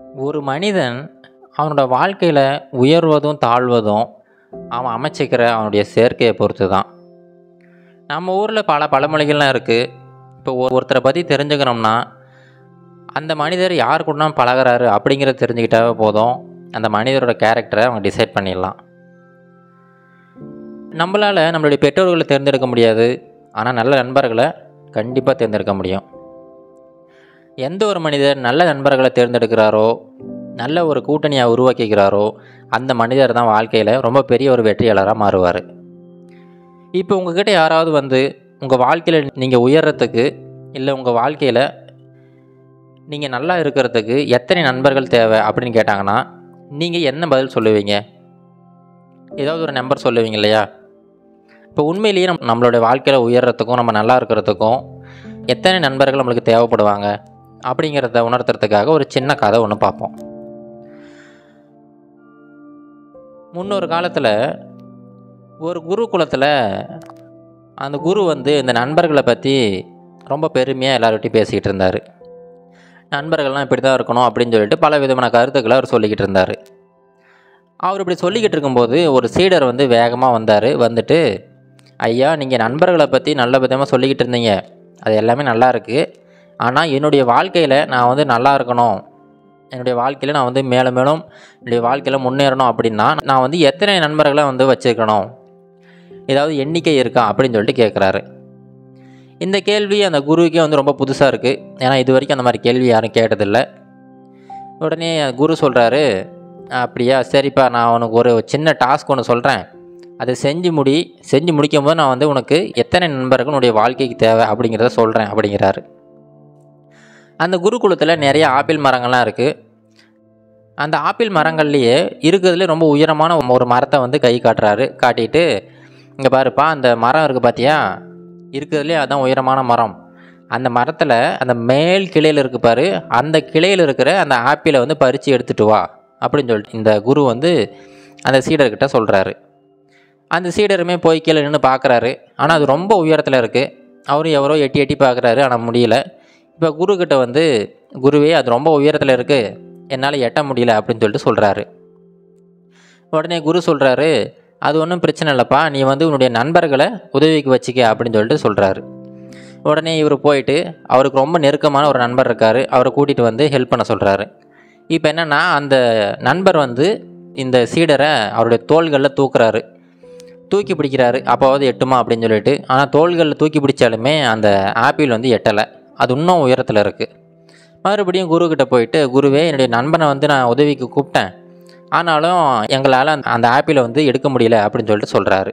ஒரு மனிதன் அவனோட வாழ்க்கையில் உயர்வதும் தாழ்வதும் அவன் அமைச்சிக்கிற அவனுடைய சேர்க்கையை பொறுத்து தான் நம்ம ஊரில் பல பழமொழிகள்லாம் இருக்குது இப்போ ஒரு ஒருத்தரை பற்றி தெரிஞ்சுக்கணும்னா அந்த மனிதர் யார் கூட பழகுறாரு அப்படிங்கிறத தெரிஞ்சுக்கிட்டாவே போதும் அந்த மனிதரோட கேரக்டரை அவங்க டிசைட் பண்ணிடலாம் நம்மளால் நம்மளுடைய பெற்றோர்களை தேர்ந்தெடுக்க முடியாது ஆனால் நல்ல நண்பர்களை கண்டிப்பாக தேர்ந்தெடுக்க முடியும் எந்த ஒரு மனிதர் நல்ல நண்பர்களை தேர்ந்தெடுக்கிறாரோ நல்ல ஒரு கூட்டணியாக உருவாக்கிக்கிறாரோ அந்த மனிதர் தான் வாழ்க்கையில் ரொம்ப பெரிய ஒரு வெற்றியாளராக மாறுவார் இப்போ உங்ககிட்ட யாராவது வந்து உங்கள் வாழ்க்கையில் நீங்கள் உயர்றதுக்கு இல்லை உங்கள் வாழ்க்கையில் நீங்கள் நல்லா இருக்கிறதுக்கு எத்தனை நண்பர்கள் தேவை அப்படின்னு கேட்டாங்கன்னா நீங்கள் என்ன பதில் சொல்லுவீங்க ஏதாவது ஒரு நம்பர் சொல்லுவீங்க இல்லையா இப்போ உண்மையிலேயே நம் நம்மளுடைய வாழ்க்கையில் உயர்றதுக்கும் நம்ம நல்லா இருக்கிறதுக்கும் எத்தனை நண்பர்கள் நம்மளுக்கு தேவைப்படுவாங்க அப்படிங்கிறத உணர்த்துறதுக்காக ஒரு சின்ன கதை ஒன்று பார்ப்போம் முன்னொரு காலத்தில் ஒரு குருகுலத்தில் அந்த குரு வந்து இந்த நண்பர்களை பற்றி ரொம்ப பெருமையாக எல்லார்கிட்டையும் பேசிக்கிட்டு இருந்தார் நண்பர்கள்லாம் இப்படி தான் இருக்கணும் அப்படின்னு சொல்லிட்டு பல விதமான கருத்துக்களை அவர் சொல்லிக்கிட்டு இருந்தார் அவர் இப்படி சொல்லிக்கிட்டு இருக்கும்போது ஒரு சீடர் வந்து வேகமாக வந்தார் வந்துட்டு ஐயா நீங்கள் நண்பர்களை பற்றி நல்ல விதமாக சொல்லிக்கிட்டு இருந்தீங்க அது எல்லாமே நல்லா இருக்குது ஆனால் என்னுடைய வாழ்க்கையில் நான் வந்து நல்லா இருக்கணும் என்னுடைய வாழ்க்கையில் நான் வந்து மேலும் மேலும் என்னுடைய வாழ்க்கையில் முன்னேறணும் அப்படின்னா நான் வந்து எத்தனை நண்பர்களை வந்து வச்சுருக்கணும் ஏதாவது எண்ணிக்கை இருக்கா அப்படின்னு சொல்லிட்டு கேட்குறாரு இந்த கேள்வி அந்த குருவுக்கே வந்து ரொம்ப புதுசாக இருக்குது ஏன்னா இது வரைக்கும் அந்த மாதிரி கேள்வி யாரும் கேட்டதில்லை உடனே குரு சொல்கிறாரு அப்படியா சரிப்பா நான் உனக்கு ஒரு சின்ன டாஸ்க் ஒன்று சொல்கிறேன் அதை செஞ்சு முடி செஞ்சு முடிக்கும் போது நான் வந்து உனக்கு எத்தனை நண்பர்கள் உன்னுடைய வாழ்க்கைக்கு தேவை அப்படிங்கிறத சொல்கிறேன் அப்படிங்கிறாரு அந்த குருகுலத்தில் நிறைய ஆப்பிள் மரங்கள்லாம் இருக்குது அந்த ஆப்பிள் மரங்கள்லேயே இருக்கிறதுலே ரொம்ப உயரமான ஒரு மரத்தை வந்து கை காட்டுறாரு காட்டிட்டு இங்கே பாருப்பா அந்த மரம் இருக்குது பார்த்தியா இருக்கிறதுலே அதான் உயரமான மரம் அந்த மரத்தில் அந்த மேல் கிளையில் இருக்கு பாரு அந்த கிளையில் இருக்கிற அந்த ஆப்பிளை வந்து பறித்து எடுத்துகிட்டு வா அப்படின்னு சொல்லிட்டு இந்த குரு வந்து அந்த சீடர்கிட்ட சொல்கிறாரு அந்த சீடருமே போய் கீழே நின்று பார்க்குறாரு ஆனால் அது ரொம்ப உயரத்தில் இருக்குது அவரும் எவரோ எட்டி எட்டி பார்க்குறாரு ஆனால் முடியல இப்போ குருக்கிட்ட வந்து குருவே அது ரொம்ப உயரத்தில் இருக்குது என்னால் எட்ட முடியல அப்படின்னு சொல்லிட்டு சொல்கிறாரு உடனே குரு சொல்கிறாரு அது ஒன்றும் பிரச்சனை இல்லைப்பா நீ வந்து உன்னுடைய நண்பர்களை உதவிக்கு வச்சுக்க அப்படின்னு சொல்லிட்டு சொல்கிறாரு உடனே இவர் போயிட்டு அவருக்கு ரொம்ப நெருக்கமான ஒரு நண்பர் இருக்கார் அவரை கூட்டிகிட்டு வந்து ஹெல்ப் பண்ண சொல்கிறாரு இப்போ என்னென்னா அந்த நண்பர் வந்து இந்த சீடரை அவருடைய தோள்களில் தூக்குறாரு தூக்கி பிடிக்கிறாரு அப்போவாவது எட்டுமா அப்படின்னு சொல்லிட்டு ஆனால் தோள்களில் தூக்கி பிடிச்சாலுமே அந்த ஆப்பிள் வந்து எட்டலை அது இன்னும் உயரத்தில் இருக்குது மறுபடியும் குருக்கிட்ட போயிட்டு குருவே என்னுடைய நண்பனை வந்து நான் உதவிக்கு கூப்பிட்டேன் ஆனாலும் எங்களால் அந்த ஆப்பிளை வந்து எடுக்க முடியல அப்படின்னு சொல்லிட்டு சொல்கிறாரு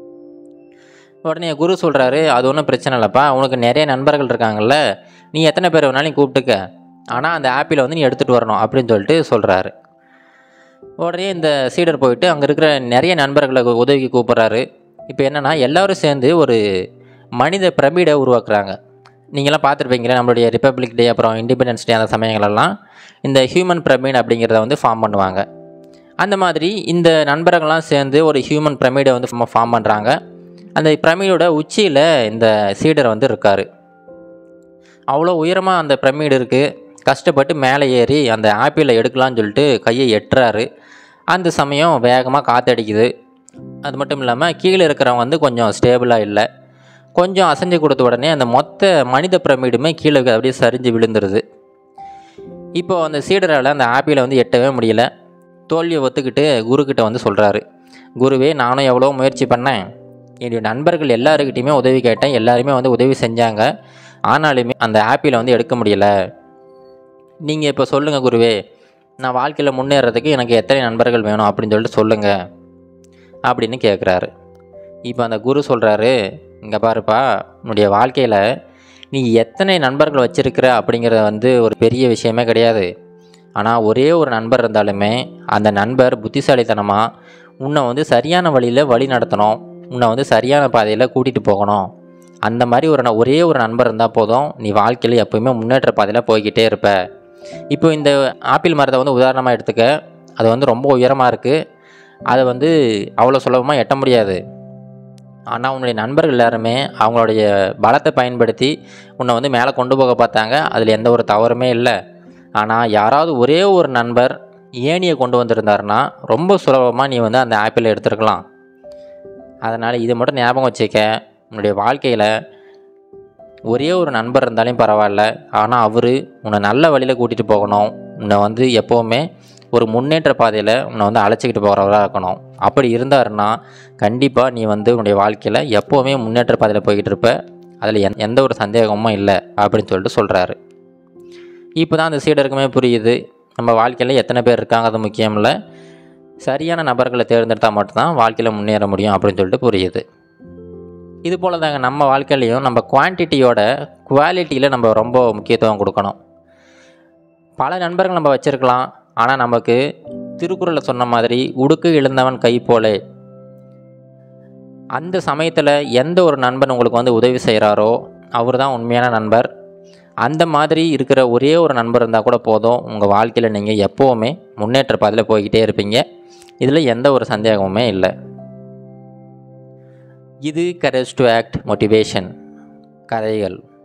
உடனே குரு சொல்கிறாரு அது ஒன்றும் பிரச்சனை இல்லைப்பா உனக்கு நிறைய நண்பர்கள் இருக்காங்கல்ல நீ எத்தனை பேர் வேணாலும் நீ கூப்பிட்டுக்க ஆனால் அந்த ஆப்பிளை வந்து நீ எடுத்துகிட்டு வரணும் அப்படின்னு சொல்லிட்டு சொல்கிறாரு உடனே இந்த சீடர் போயிட்டு அங்கே இருக்கிற நிறைய நண்பர்களை உதவிக்கு கூப்பிட்றாரு இப்போ என்னென்னா எல்லோரும் சேர்ந்து ஒரு மனித பிரமிடை உருவாக்குறாங்க நீங்களாம் பார்த்துருப்பீங்களே நம்மளுடைய ரிப்பப்ளிக் டே அப்புறம் இண்டிபெண்டன்ஸ் டே அந்த சமயங்களெல்லாம் இந்த ஹியூமன் பிரமிட் அப்படிங்கிறத வந்து ஃபார்ம் பண்ணுவாங்க அந்த மாதிரி இந்த நண்பர்கள்லாம் சேர்ந்து ஒரு ஹியூமன் பிரமிடை வந்து ஃபார்ம் பண்ணுறாங்க அந்த பிரமிடோட உச்சியில் இந்த சீடர் வந்து இருக்கார் அவ்வளோ உயரமாக அந்த பிரமிடு இருக்குது கஷ்டப்பட்டு மேலே ஏறி அந்த ஆப்பிளை எடுக்கலான்னு சொல்லிட்டு கையை எட்டுறாரு அந்த சமயம் வேகமாக காற்றடிக்குது அது மட்டும் இல்லாமல் கீழே இருக்கிறவங்க வந்து கொஞ்சம் ஸ்டேபிளாக இல்லை கொஞ்சம் அசைஞ்சு கொடுத்த உடனே அந்த மொத்த மனித பிரமிடுமே கீழே அப்படியே சரிஞ்சு விழுந்துருது இப்போது அந்த சீடரால் அந்த ஆப்பிளை வந்து எட்டவே முடியல தோல்வியை ஒத்துக்கிட்டு குருக்கிட்ட வந்து சொல்கிறாரு குருவே நானும் எவ்வளோ முயற்சி பண்ணேன் என்னுடைய நண்பர்கள் எல்லாருக்கிட்டையுமே உதவி கேட்டேன் எல்லாருமே வந்து உதவி செஞ்சாங்க ஆனாலுமே அந்த ஆப்பிளை வந்து எடுக்க முடியல நீங்கள் இப்போ சொல்லுங்கள் குருவே நான் வாழ்க்கையில் முன்னேறதுக்கு எனக்கு எத்தனை நண்பர்கள் வேணும் அப்படின்னு சொல்லிட்டு சொல்லுங்கள் அப்படின்னு கேட்குறாரு இப்போ அந்த குரு சொல்கிறாரு இங்கே பாருப்பா உன்னுடைய வாழ்க்கையில் நீ எத்தனை நண்பர்கள் வச்சுருக்கிற அப்படிங்கிறது வந்து ஒரு பெரிய விஷயமே கிடையாது ஆனால் ஒரே ஒரு நண்பர் இருந்தாலுமே அந்த நண்பர் புத்திசாலித்தனமாக உன்னை வந்து சரியான வழியில் வழி நடத்தணும் உன்னை வந்து சரியான பாதையில் கூட்டிகிட்டு போகணும் அந்த மாதிரி ஒரு ஒரே ஒரு நண்பர் இருந்தால் போதும் நீ வாழ்க்கையில் எப்போயுமே முன்னேற்ற பாதையில் போய்கிட்டே இருப்ப இப்போ இந்த ஆப்பிள் மரத்தை வந்து உதாரணமாக எடுத்துக்க அது வந்து ரொம்ப உயரமாக இருக்குது அதை வந்து அவ்வளோ சுலபமாக எட்ட முடியாது ஆனால் உன்னுடைய நண்பர்கள் எல்லாருமே அவங்களுடைய பலத்தை பயன்படுத்தி உன்னை வந்து மேலே கொண்டு போக பார்த்தாங்க அதில் எந்த ஒரு தவறுமே இல்லை ஆனால் யாராவது ஒரே ஒரு நண்பர் ஏணியை கொண்டு வந்திருந்தாருன்னா ரொம்ப சுலபமாக நீ வந்து அந்த ஆப்பிளை எடுத்துருக்கலாம் அதனால் இது மட்டும் ஞாபகம் வச்சுக்க உன்னுடைய வாழ்க்கையில் ஒரே ஒரு நண்பர் இருந்தாலும் பரவாயில்ல ஆனால் அவர் உன்னை நல்ல வழியில் கூட்டிகிட்டு போகணும் உன்னை வந்து எப்போவுமே ஒரு முன்னேற்ற பாதையில் உன்னை வந்து அழைச்சிக்கிட்டு போகிறவராக இருக்கணும் அப்படி இருந்தாருன்னா கண்டிப்பாக நீ வந்து உன்னுடைய வாழ்க்கையில் எப்போவுமே முன்னேற்ற பாதையில் போய்கிட்டு இருப்ப அதில் எந் எந்த ஒரு சந்தேகமும் இல்லை அப்படின்னு சொல்லிட்டு சொல்கிறாரு இப்போ தான் அந்த சீடருக்குமே புரியுது நம்ம வாழ்க்கையில் எத்தனை பேர் இருக்காங்க அது முக்கியம் இல்லை சரியான நபர்களை தேர்ந்தெடுத்தால் மட்டும்தான் வாழ்க்கையில் முன்னேற முடியும் அப்படின்னு சொல்லிட்டு புரியுது இது போல் தாங்க நம்ம வாழ்க்கையிலையும் நம்ம குவான்டிட்டியோட குவாலிட்டியில் நம்ம ரொம்ப முக்கியத்துவம் கொடுக்கணும் பல நண்பர்கள் நம்ம வச்சுருக்கலாம் ஆனால் நமக்கு திருக்குறளில் சொன்ன மாதிரி உடுக்கு இழந்தவன் கை போலே அந்த சமயத்தில் எந்த ஒரு நண்பன் உங்களுக்கு வந்து உதவி செய்கிறாரோ அவர் தான் உண்மையான நண்பர் அந்த மாதிரி இருக்கிற ஒரே ஒரு நண்பர் இருந்தால் கூட போதும் உங்கள் வாழ்க்கையில் நீங்கள் எப்போவுமே முன்னேற்ற பாதையில் போய்கிட்டே இருப்பீங்க இதில் எந்த ஒரு சந்தேகமுமே இல்லை இது கரேஜ் டு ஆக்ட் மோட்டிவேஷன் கதைகள்